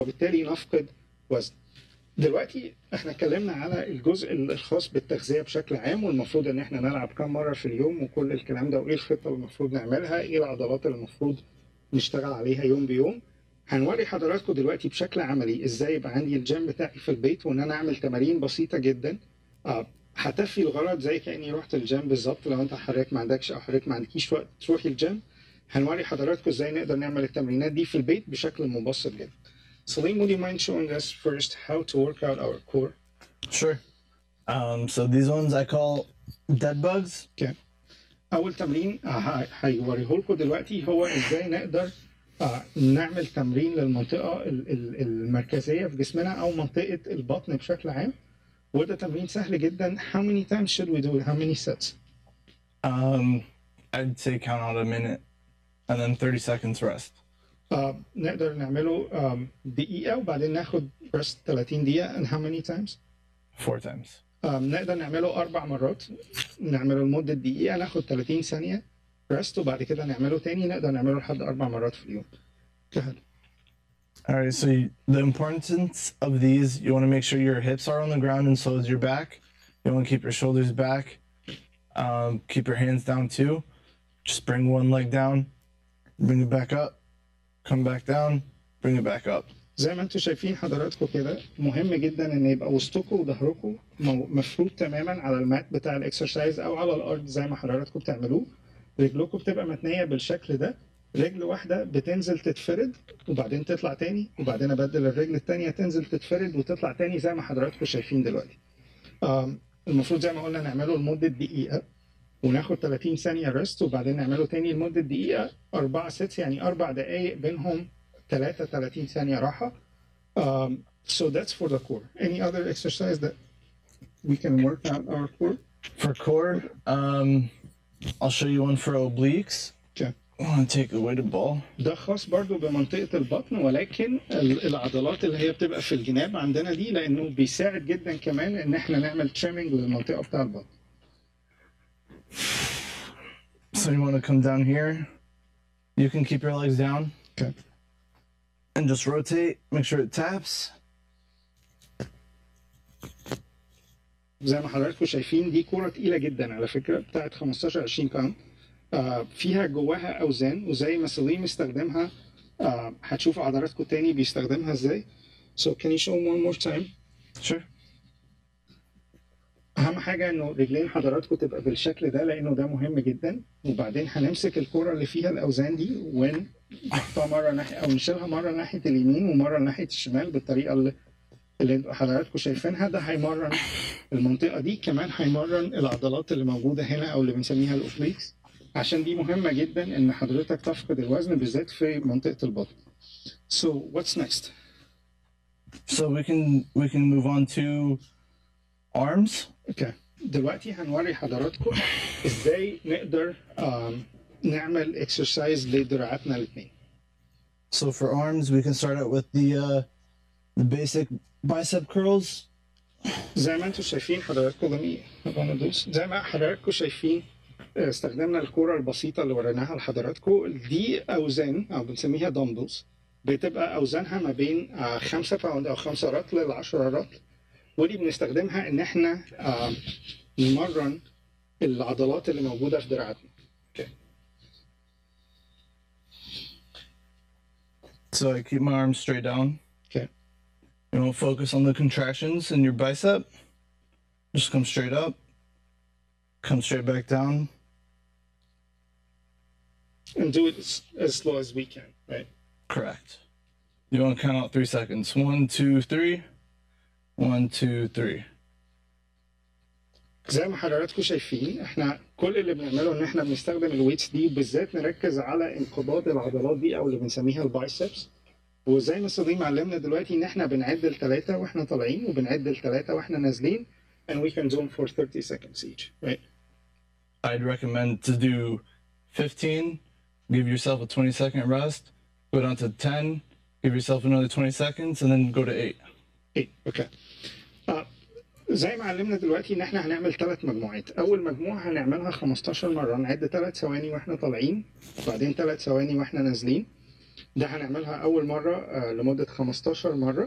وبالتالي نفقد وزن دلوقتي احنا اتكلمنا على الجزء الخاص بالتغذيه بشكل عام والمفروض ان احنا نلعب كم مره في اليوم وكل الكلام ده وايه الخطه اللي المفروض نعملها ايه العضلات اللي المفروض نشتغل عليها يوم بيوم هنوري حضراتكم دلوقتي بشكل عملي ازاي يبقى عندي الجيم بتاعي في البيت وان انا اعمل تمارين بسيطه جدا آه، هتفي الغرض زي كاني رحت الجيم بالظبط لو انت حضرتك ما عندكش او حضرتك ما عندكيش وقت تروحي الجيم هنوري حضراتكم ازاي نقدر نعمل التمرينات دي في البيت بشكل مبسط جدا. Salim, would you mind showing us first how to work out our core? Sure. Um, so these ones I call dead bugs. Okay. أول تمرين آه، ه- هيوريه لكم دلوقتي هو ازاي نقدر آه، نعمل تمرين للمنطقة ال- ال- المركزية في جسمنا أو منطقة البطن بشكل عام. وده تمرين سهل جدا. How many times should we do it? How many sets? Um, I'd say count out a minute and then 30 seconds rest. آه، نقدر نعمله آم، دقيقة وبعدين ناخد rest 30 دقيقة and how many times? Four times. آم، نقدر نعمله أربع مرات نعمله لمدة دقيقة ناخد 30 ثانية ريست وبعد كده نعمله تاني نقدر نعمله لحد أربع مرات في اليوم. Go ahead. All right. So you, the importance of these, you want to make sure your hips are on the ground and so is your back. You want to keep your shoulders back. Um, keep your hands down too. Just bring one leg down, bring it back up, come back down, bring it back up. زي ما انتم شايفين حضراتكم كده مهم جدا ان يبقى وسطكم وظهركم مو- مفروض تماما على المات بتاع الاكسرسايز او على الارض زي ما حضراتكم بتعملوه رجلكم بتبقى متنيه بالشكل ده رجل واحده بتنزل تتفرد وبعدين تطلع تاني وبعدين ابدل الرجل التانيه تنزل تتفرد وتطلع تاني زي ما حضراتكم شايفين دلوقتي آم، المفروض زي ما قلنا نعمله لمده دقيقه وناخد 30 ثانيه ريست وبعدين نعمله تاني لمده دقيقه اربع ست يعني اربع دقائق بينهم 33 ثانيه راحه Um, so that's for the core. Any other exercise that we can work out our core? For core, um, I'll show you one for obliques. Okay. I want to take a weighted ball. ده خاص برضو بمنطقة البطن ولكن ال- العضلات اللي هي بتبقى في الجناب عندنا دي لأنه بيساعد جدا كمان إن إحنا نعمل trimming للمنطقة بتاع البطن. So you want to come down here. You can keep your legs down Okay. and just rotate. Make sure it taps. زي ما حضراتكم شايفين دي كورة تقيلة جدا على فكرة بتاعت 15 20 باوند آه فيها جواها أوزان وزي ما سليم استخدمها آه هتشوفوا حضراتكم تاني بيستخدمها ازاي. So can you show one more time? Sure. اهم حاجه انه رجلين حضراتكم تبقى بالشكل ده لانه ده مهم جدا وبعدين هنمسك الكره اللي فيها الاوزان دي ونحطها مره ناحيه او نشيلها مره ناحيه اليمين ومره ناحيه الشمال بالطريقه اللي اللي حضراتكم شايفينها ده هيمرن المنطقه دي كمان هيمرن العضلات اللي موجوده هنا او اللي بنسميها الاوبليكس عشان دي مهمه جدا ان حضرتك تفقد الوزن بالذات في منطقه البطن. So what's next? So we can we can move on to arms. اوكي دلوقتي هنوري حضراتكم ازاي نقدر آم، نعمل اكسرسايز لدراعاتنا الاثنين So for arms, we can start out with the uh, the basic bicep curls. زي ما انتم شايفين حضراتكم let me I'm gonna do- زي ما حضراتكم شايفين آه، استخدمنا الكرة البسيطة اللي وريناها لحضراتكم دي أوزان أو بنسميها دمبلز بتبقى أوزانها ما بين آه، خمسة باوند أو خمسة رطل ل 10 رطل ودي بنستخدمها إن إحنا آه، نمرن العضلات اللي موجودة في دراعاتنا. So I keep my arms straight down. Okay. You don't focus on the contractions in your bicep. Just come straight up. Come straight back down. And do it as, as slow as we can, right? Correct. You want to count out three seconds. One, two, three. One, two, three. زي ما حضراتكم شايفين احنا كل اللي بنعمله ان احنا بنستخدم الويتس دي بالذات نركز على انقباض العضلات دي او اللي بنسميها البايسبس وزي ما سليم علمنا دلوقتي ان احنا بنعد الثلاثه واحنا طالعين وبنعد الثلاثه واحنا نازلين and we can do them for 30 seconds each right I'd recommend to do 15, give yourself a 20 second rest, go down to 10, give yourself another 20 seconds, and then go to 8. ايه اوكي آه زي ما علمنا دلوقتي ان احنا هنعمل ثلاث مجموعات اول مجموعه هنعملها 15 مره نعد ثلاث ثواني واحنا طالعين وبعدين ثلاث ثواني واحنا نازلين ده هنعملها اول مره آه، لمده 15 مره